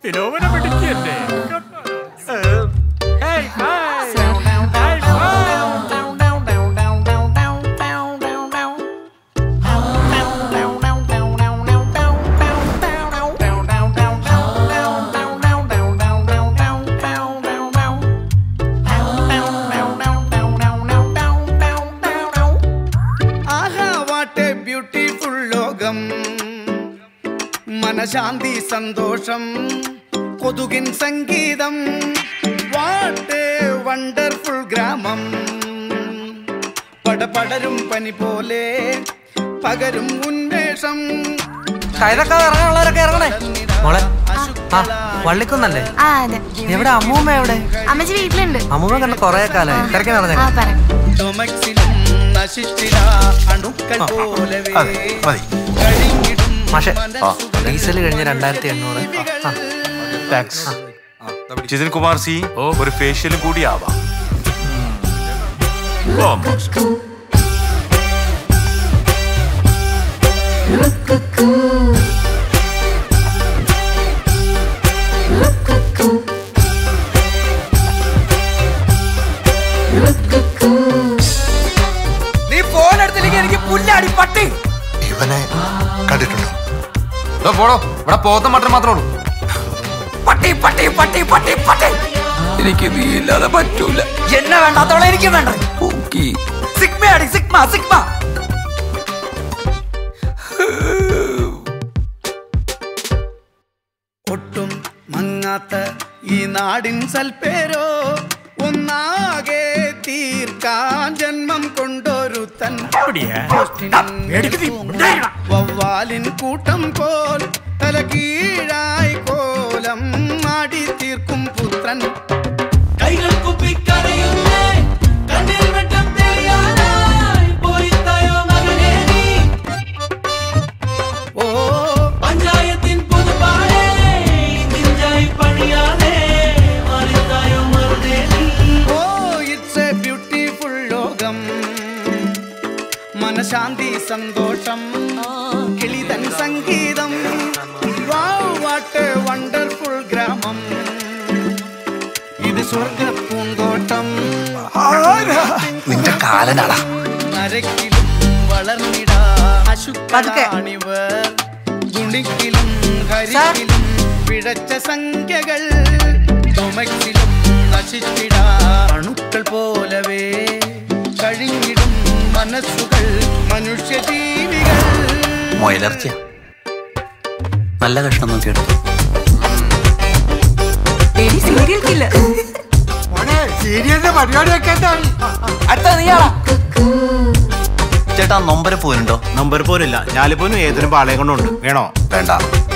വിനോദന പിടിക്കല്ലേ ആഹാ what a beautiful ലോകം മനശാന്തി സന്തോഷം കൊതുകിൻ സംഗീതം വാട്ട് എ വണ്ടർഫുൾ ഗ്രാമം പടപടരും പനി പോലെ പകരും ഉന്മേഷം കൈതൊക്കെ ഇറങ്ങാനുള്ളവരൊക്കെ ഇറങ്ങണേ മോളെ ആ വള്ളിക്കുന്നല്ലേ ആ അതെ എവിടെ അമ്മൂമ്മ എവിടെ അമ്മച്ചി വീട്ടിലുണ്ട് അമ്മൂമ്മ കണ്ട കൊറേ കാലമായി തിരക്കി ആ നടന്നേക്കാം പറ ടൊമക്സിലും നശിച്ചിട അണുക്കൾ പോലവേ അതെ മതി കഴിഞ്ഞിടും മാഷെ മനസ്സുകളിൽ ഡീസൽ കഴിഞ്ഞ് രണ്ടായിരത്തി എണ്ണൂറ് ആ താങ്ക്സ് ജിതിൻ കുമാർ സി ഒരു ഫേഷ്യലും കൂടി ആവാം ഓ, നീ ഫോൺ എടുത്തില്ലെങ്കിൽ എനിക്ക് പുല്ലാടി പട്ടി ഇവനെ കണ്ടിട്ടുണ്ടോ ദോ പോടോ ഇവിടെ പോത്ത മട്ടൻ മാത്രമേ ഉള്ളൂ പട്ടി പട്ടി പട്ടി പട്ടി പട്ടി എനിക്ക് നീ ഇല്ലാതെ പറ്റൂല എന്നെ വേണ്ടാത്തോളം എനിക്ക് വേണ്ട പൂക്കി സിഗ്മയാടി സിഗ്മ സിഗ്മ ഒട്ടും മങ്ങാത്ത ഈ നാടിൻ സൽപ്പേരോ ഒന്നാകെ തീർക്കാൻ ജന്മം കൊണ്ടൊരുത്തൻ വവ്വാലിൻ കൂട്ടം പോൽ തല കീഴായി കോലം മാടി തീർക്കും പുത്രൻ കൈകൾ കുപ്പിക്കരയുന്നേ കണ്ണിൽ വെട്ടം തെളിയാനായി പോയിത്തായോ മകനേ നീ ഓ പഞ്ചായത്തിൻ പുതുപ്പാടേ നെഞ്ചായി പണിയാതെ മാറിത്തായോ മറുതേ നീ ഓ ഇറ്റ്സ് എ ബ്യൂട്ടിഫുൾ ലോകം മനശാന്തി സന്തോഷം കിളിതൻ സംഗീതം വാട്ട് വണ്ടർഫുൾ ഗ്രാമം ഇത് സ്വർഗ പൂന്തോട്ടം നിന്റെ കാലനാടാ നരക്കിലും വളർന്നിടാ അശുക്കളാണിവർ ഗുണിക്കിലും ഹരിക്കിലും പിഴച്ച സംഖ്യകൾ ചുമക്കിലും നശിച്ചിടാ അണുക്കൾ പോലവേ കഴിഞ്ഞിടും മനസ്സുകൾ മനുഷ്യജീവികൾ മൊയിലർച്ച നല്ല കഷ്ണം നോക്കി എടുത്തു സീരിയൽ കില്ലർ സീരിയലിന്റെ പരിപാടിയൊക്കെ എന്താണ് അടുത്ത നീയാളാ ചേട്ടാ നൊമ്പര പോരുണ്ടോ നമ്പർ പോലില്ല ഞാലിപ്പോനും ഏതൊരു പാളയം കൊണ്ടുണ്ട് വേണോ വേണ്ട